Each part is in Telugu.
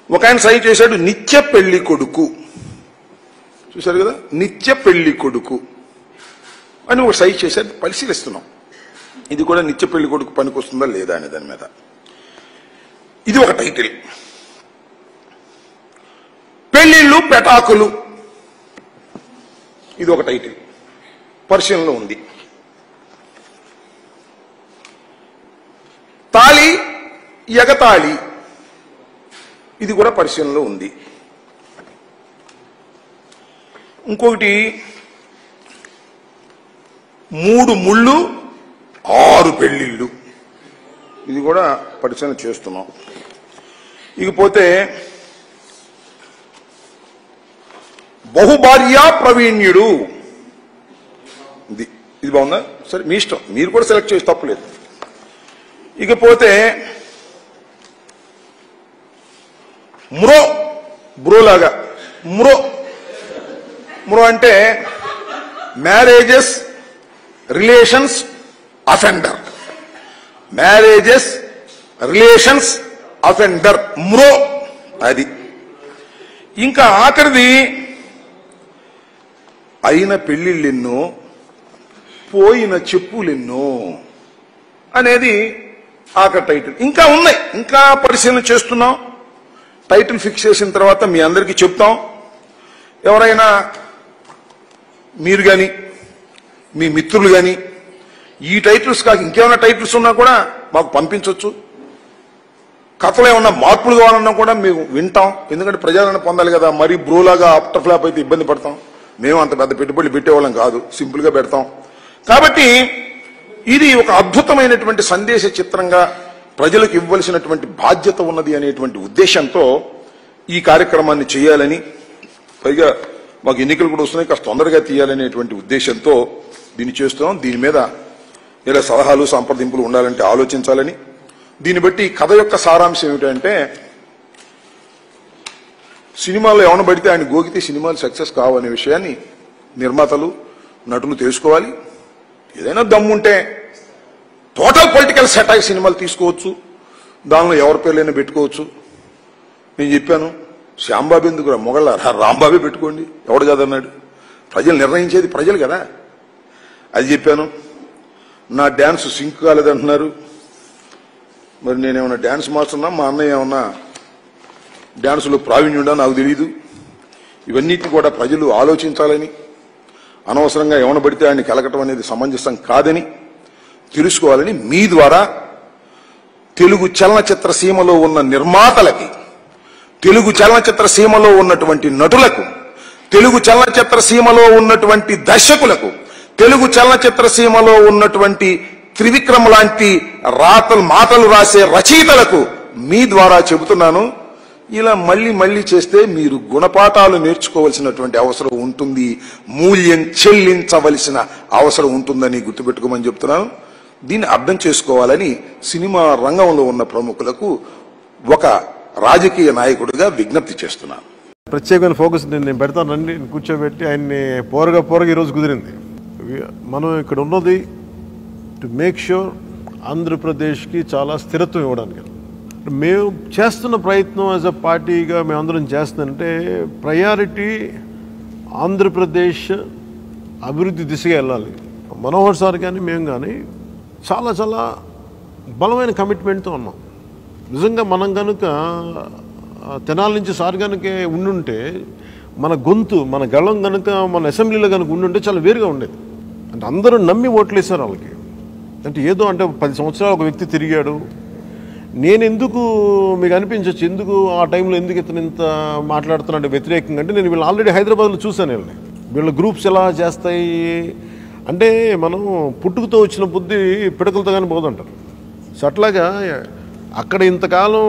ఒక ఆయన సై చేశాడు నిత్య పెళ్లి కొడుకు చూశారు కదా నిత్య పెళ్లి కొడుకు అని ఒక సై చేశాడు పరిశీలిస్తున్నాం ఇది కూడా నిత్య పెళ్లి కొడుకు పనికొస్తుందా లేదా అనే దాని మీద ఇది ఒక టైటిల్ పెళ్లిళ్ళు పెటాకులు ఇది ఒక టైటిల్ పరిశీలనలో ఉంది తాళి ఎగతాళి ఇది కూడా పరిశీలనలో ఉంది ఇంకొకటి మూడు ముళ్ళు ఆరు పెళ్లిళ్ళు ఇది కూడా పరిశీలన చేస్తున్నాం ఇకపోతే బహుభార్యా ప్రవీణ్యుడు ఇది ఇది బాగుందా సరే మీ ఇష్టం మీరు కూడా సెలెక్ట్ చేసి తప్పలేదు ఇకపోతే మ్రో బ్రోలాగా మ్రో మ్రో అంటే marriages relations offender marriages relations offender మ్రో అది ఇంకా ఆఖరిది అయిన పెళ్లిళ్ళెన్నో పోయిన చెప్పులెన్నో అనేది ఆఖరి టైటిల్ ఇంకా ఉన్నాయి ఇంకా పరిశీలన చేస్తున్నాం టైటిల్ ఫిక్స్ చేసిన తర్వాత మీ అందరికీ చెప్తాం ఎవరైనా మీరు కానీ మీ మిత్రులు కానీ ఈ టైటిల్స్ కాక ఇంకేమైనా టైటిల్స్ ఉన్నా కూడా మాకు పంపించవచ్చు కథలో ఏమన్నా మార్పులు కావాలన్నా కూడా మేము వింటాం ఎందుకంటే ప్రజలను పొందాలి కదా మరీ బ్రోలాగా ఆఫ్టర్ ఫ్లాప్ అయితే ఇబ్బంది పడతాం మేము అంత పెద్ద పెట్టుబడులు పెట్టేవాళ్ళం కాదు సింపుల్ గా పెడతాం కాబట్టి ఇది ఒక అద్భుతమైనటువంటి సందేశ చిత్రంగా ప్రజలకు ఇవ్వవలసినటువంటి బాధ్యత ఉన్నది అనేటువంటి ఉద్దేశంతో ఈ కార్యక్రమాన్ని చేయాలని పైగా మాకు ఎన్నికలు కూడా వస్తున్నాయి కాస్త తొందరగా తీయాలనేటువంటి ఉద్దేశంతో దీన్ని చేస్తున్నాం దీని మీద ఇలా సలహాలు సంప్రదింపులు ఉండాలంటే ఆలోచించాలని దీన్ని బట్టి ఈ కథ యొక్క సారాంశం ఏమిటంటే సినిమాలో ఎవరిని పడితే ఆయన గోకితే సినిమాలు సక్సెస్ కావనే విషయాన్ని నిర్మాతలు నటులు తెలుసుకోవాలి ఏదైనా దమ్ముంటే టోటల్ పొలిటికల్ సెటాక్ సినిమాలు తీసుకోవచ్చు దానిలో ఎవరి పేర్లైనా పెట్టుకోవచ్చు నేను చెప్పాను శ్యాంబాబు ఎందుకు రా మొగళ్ళ రాంబాబే పెట్టుకోండి ఎవడు కాదన్నాడు ప్రజలు నిర్ణయించేది ప్రజలు కదా అది చెప్పాను నా డ్యాన్స్ సింక్ కాలేదంటున్నారు మరి నేనేమన్నా డ్యాన్స్ మాస్టర్నా మా అన్నయ్య ఏమన్నా డ్యాన్సులో ప్రావీణ్యుడా నాకు తెలియదు ఇవన్నిటిని కూడా ప్రజలు ఆలోచించాలని అనవసరంగా ఎవన పడితే ఆయన్ని కలగటం అనేది సమంజసం కాదని తెలుసుకోవాలని మీ ద్వారా తెలుగు చలనచిత్ర సీమలో ఉన్న నిర్మాతలకి తెలుగు చలనచిత్ర సీమలో ఉన్నటువంటి నటులకు తెలుగు చలనచిత్ర సీమలో ఉన్నటువంటి దర్శకులకు తెలుగు చలనచిత్ర సీమలో ఉన్నటువంటి త్రివిక్రమ్ లాంటి రాతలు మాటలు రాసే రచయితలకు మీ ద్వారా చెబుతున్నాను ఇలా మళ్ళీ మళ్ళీ చేస్తే మీరు గుణపాఠాలు నేర్చుకోవలసినటువంటి అవసరం ఉంటుంది మూల్యం చెల్లించవలసిన అవసరం ఉంటుందని గుర్తుపెట్టుకోమని చెప్తున్నాను దీన్ని అర్థం చేసుకోవాలని సినిమా రంగంలో ఉన్న ప్రముఖులకు ఒక రాజకీయ నాయకుడిగా విజ్ఞప్తి చేస్తున్నాను ప్రత్యేకమైన ఫోకస్ నేను నేను పెడతాను రండి కూర్చోబెట్టి ఆయన్ని పోరగా పోరగా ఈరోజు కుదిరింది వి- మనం ఇక్కడ ఉన్నది టు మేక్ షూర్ ఆంధ్రప్రదేశ్కి చాలా స్థిరత్వం ఇవ్వడానికి మేము చేస్తున్న ప్రయత్నం యాజ్ అ పార్టీగా మేమందరం చేస్తుందంటే ప్రయారిటీ ఆంధ్రప్రదేశ్ అభివృద్ధి దిశగా వెళ్ళాలి మనోహర్ సార్ కానీ మేము కానీ చాలా చాలా బలమైన కమిట్మెంట్తో ఉన్నాం నిజంగా మనం కనుక ఆ, తెనాల నుంచి సార్ కనుక ఉండుంటే మన గొంతు మన గళం కనుక మన అసెంబ్లీలో కనుక ఉండుంటే చాలా వేరుగా ఉండేది అంటే అందరూ నమ్మి ఓట్లేశారు వాళ్ళకి అంటే ఏదో అంటే పది సంవత్సరాలు ఒక వ్యక్తి తిరిగాడు నేను ఎందుకు మీకు అనిపించవచ్చు ఎందుకు ఆ టైంలో ఎందుకు ఇతను ఇంత మాట్లాడుతున్నాడు వ్యతిరేకంగా అంటే నేను వీళ్ళు ఆల్రెడీ హైదరాబాద్లో చూశాను వీళ్ళని వీళ్ళ గ్రూప్స్ ఎలా చేస్తాయి అంటే మనం పుట్టుకతో వచ్చిన బుద్ధి పిడకలతో కానీ పోదంటారు సో అట్లాగా అక్కడ ఇంతకాలం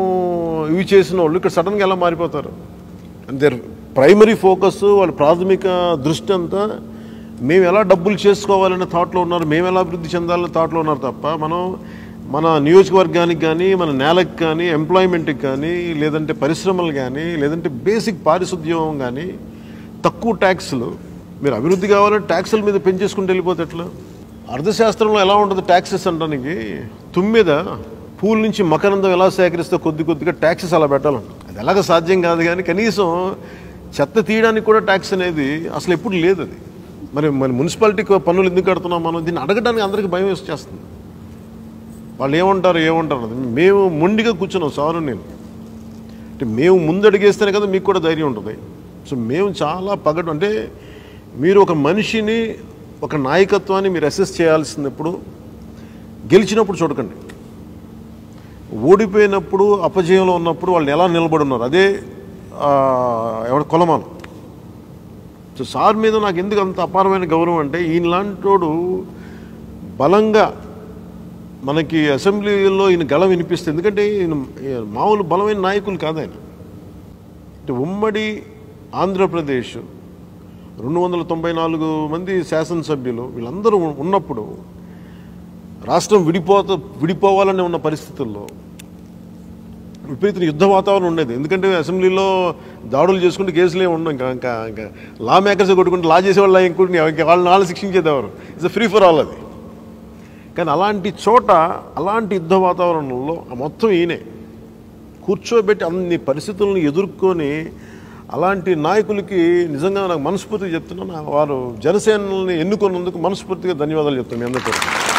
ఇవి చేసిన వాళ్ళు ఇక్కడ సడన్గా ఎలా మారిపోతారు అంటే ప్రైమరీ ఫోకస్ వాళ్ళ ప్రాథమిక దృష్టి అంతా మేము ఎలా డబ్బులు చేసుకోవాలనే థాట్లో ఉన్నారు మేము ఎలా అభివృద్ధి చెందాలనే థాట్లో ఉన్నారు తప్ప మనం మన నియోజకవర్గానికి కానీ మన నేలకు కానీ ఎంప్లాయ్మెంట్కి కానీ లేదంటే పరిశ్రమలు కానీ లేదంటే బేసిక్ పారిశుద్ధ్యం కానీ తక్కువ ట్యాక్స్లు మీరు అభివృద్ధి కావాలంటే ట్యాక్సుల మీద పెంచేసుకుంటూ వెళ్ళిపోతే ఎట్లా అర్థశాస్త్రంలో ఎలా ఉంటుంది ట్యాక్సెస్ అంటానికి తుమ్మిద పూల నుంచి మకరందం ఎలా సేకరిస్తే కొద్ది కొద్దిగా ట్యాక్సెస్ అలా పెట్టాలంట అది ఎలాగ సాధ్యం కాదు కానీ కనీసం చెత్త తీయడానికి కూడా ట్యాక్స్ అనేది అసలు ఎప్పుడు లేదు అది మరి మరి మున్సిపాలిటీ పన్నులు ఎందుకు కడుతున్నాం మనం దీన్ని అడగడానికి అందరికీ భయం వేసేస్తుంది వాళ్ళు ఏమంటారు ఏమంటారు అది మేము మొండిగా కూర్చున్నాం సారు నేను అంటే మేము ముందడిగేస్తేనే కదా మీకు కూడా ధైర్యం ఉంటుంది సో మేము చాలా పగటు అంటే మీరు ఒక మనిషిని ఒక నాయకత్వాన్ని మీరు అసెస్ చేయాల్సినప్పుడు గెలిచినప్పుడు చూడకండి ఓడిపోయినప్పుడు అపజయంలో ఉన్నప్పుడు వాళ్ళు ఎలా నిలబడి ఉన్నారు అదే ఆ, ఎవడ కొలమానం సో సార్ మీద నాకు ఎందుకు అంత అపారమైన గౌరవం అంటే ఈయనలాంటోడు బలంగా మనకి అసెంబ్లీలో ఈయన గళం వినిపిస్తుంది ఎందుకంటే ఈయన ఈయన మామూలు బలమైన నాయకులు కాదు ఆయన అంటే ఉమ్మడి ఆంధ్రప్రదేశ్ రెండు వందల తొంభై నాలుగు మంది శాసనసభ్యులు వీళ్ళందరూ ఉన్నప్పుడు రాష్ట్రం విడిపోత విడిపోవాలని ఉన్న పరిస్థితుల్లో విపరీత యుద్ధ వాతావరణం ఉండేది ఎందుకంటే అసెంబ్లీలో దాడులు చేసుకుంటే కేసులే ఉండవు ఇంకా ఇంకా ఇంకా లా మేకర్స్ కొట్టుకుంటే లా చేసేవాళ్ళు ఇంకోటి ఇంకా వాళ్ళని వాళ్ళు శిక్షించేదేవారు ఇట్స్ ఫ్రీ ఫర్ ఆల్ అది కానీ అలాంటి చోట అలాంటి యుద్ధ వాతావరణంలో ఆ మొత్తం ఈయనే కూర్చోబెట్టి అన్ని పరిస్థితులను ఎదుర్కొని అలాంటి నాయకులకి నిజంగా నాకు మనస్ఫూర్తిగా చెప్తున్నాను వారు జనసేనని ఎన్నుకున్నందుకు మనస్ఫూర్తిగా ధన్యవాదాలు చెప్తాను మీ అందరితో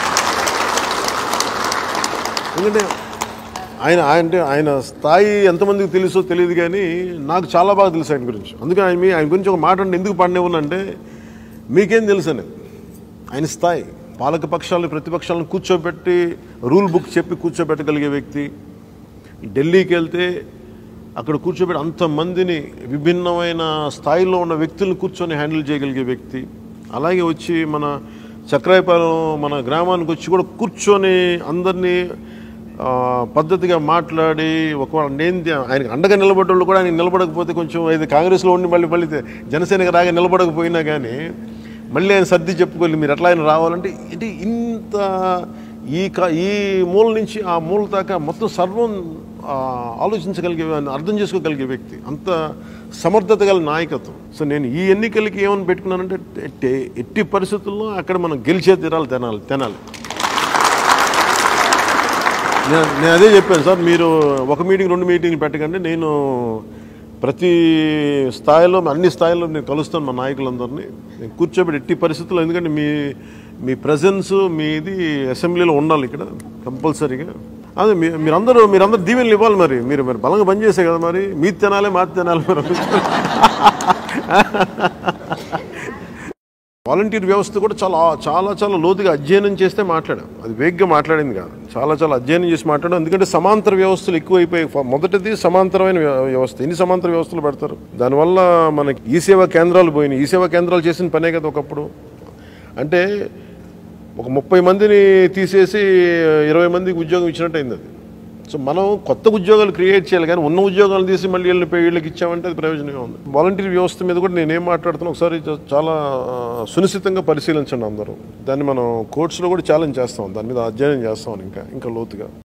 ఎందుకంటే ఆయన ఆయన అంటే ఆయన స్థాయి ఎంతమందికి తెలుసో తెలియదు కానీ నాకు చాలా బాగా తెలుసు ఆయన గురించి అందుకని ఆయన మీ- ఆయన గురించి ఒక మాట అంటే ఎందుకు పాడినేవునంటే మీకేం తెలుసు అని ఆయన స్థాయి పాలక పక్షాలను ప్రతిపక్షాలను కూర్చోబెట్టి రూల్ బుక్ చెప్పి కూర్చోబెట్టగలిగే వ్యక్తి ఢిల్లీకి వెళ్తే అక్కడ కూర్చోబెట్టి అంతమందిని విభిన్నమైన స్థాయిలో ఉన్న వ్యక్తులను కూర్చొని హ్యాండిల్ చేయగలిగే వ్యక్తి అలాగే వచ్చి మన చక్రాయపాలెం మన గ్రామానికి వచ్చి కూడా కూర్చొని అందరినీ ఆ, పద్ధతిగా మాట్లాడి ఒకవేళ నేను ఆయనకి అండగా నిలబడ్డోళ్ళు కూడా ఆయన నిలబడకపోతే కొంచెం ఇది కాంగ్రెస్లో ఉండి మళ్ళీ మళ్ళీ జనసేనకి రాగా నిలబడకపోయినా కానీ మళ్ళీ ఆయన సర్ది చెప్పుకోవాలి మీరు ఎట్లా ఆయన రావాలంటే ఇది ఇంత ఈ కా ఈ మూల నుంచి ఆ మూల దాకా మొత్తం సర్వం ఆ, ఆలోచించగలిగే అర్థం చేసుకోగలిగే వ్యక్తి అంత సమర్థత గల నాయకత్వం సో నేను ఈ ఎన్నికలకి ఏమని పెట్టుకున్నానంటే ఎట్టి ఎట్టి పరిస్థితుల్లో అక్కడ మనం గెలిచే తీరాలి తినాలి తినాలి నేను నేను అదే చెప్పాను సార్ మీరు ఒక మీటింగ్ రెండు మీటింగ్లు పెట్టకండి నేను ప్రతి స్థాయిలో అన్ని స్థాయిలో నేను కలుస్తాను మా నాయకులందరినీ నేను కూర్చోబెట్టి ఎట్టి పరిస్థితుల్లో ఎందుకంటే మీ మీ ప్రజెన్స్ మీది అసెంబ్లీలో ఉండాలి ఇక్కడ కంపల్సరీగా అదే మీ మీరందరూ మీరందరూ దీవెనలు ఇవ్వాలి మరి మీరు మరి బలంగా పనిచేసే కదా మరి మీది తినాలి మాది తినాలి మరి వాలంటీర్ వ్యవస్థ కూడా చాలా చాలా చాలా లోతుగా అధ్యయనం చేస్తే మాట్లాడాం అది వేగ్గా మాట్లాడింది కాదు చాలా చాలా అధ్యయనం చేసి మాట్లాడాం ఎందుకంటే సమాంతర వ్యవస్థలు ఎక్కువైపోయాయి ఫ- మొదటిది సమాంతరమైన వ్య- వ్యవస్థ ఎన్ని సమాంతర వ్యవస్థలు పెడతారు దానివల్ల మనకి ఈ సేవా కేంద్రాలు పోయినాయి ఈ సేవా కేంద్రాలు చేసిన పనే కదా ఒకప్పుడు అంటే ఒక ముప్పై మందిని తీసేసి ఇరవై మందికి ఉద్యోగం ఇచ్చినట్టు అయింది అది సో మనం కొత్త ఉద్యోగాలు క్రియేట్ చేయాలి కానీ ఉన్న ఉద్యోగాలు తీసి మళ్ళీ వీళ్ళని పోయి వీళ్ళకి ఇచ్చామంటే అది ప్రయోజనంగా ఉంది వాలంటీర్ వ్యవస్థ మీద కూడా నేనేం మాట్లాడుతున్నా ఒకసారి చ- చాలా ఆ, సునిశ్చితంగా పరిశీలించండి అందరూ దాన్ని మనం కోర్ట్స్లో కూడా ఛాలెంజ్ చేస్తాం దాని మీద అధ్యయనం చేస్తాం ఇంకా ఇంకా లోతుగా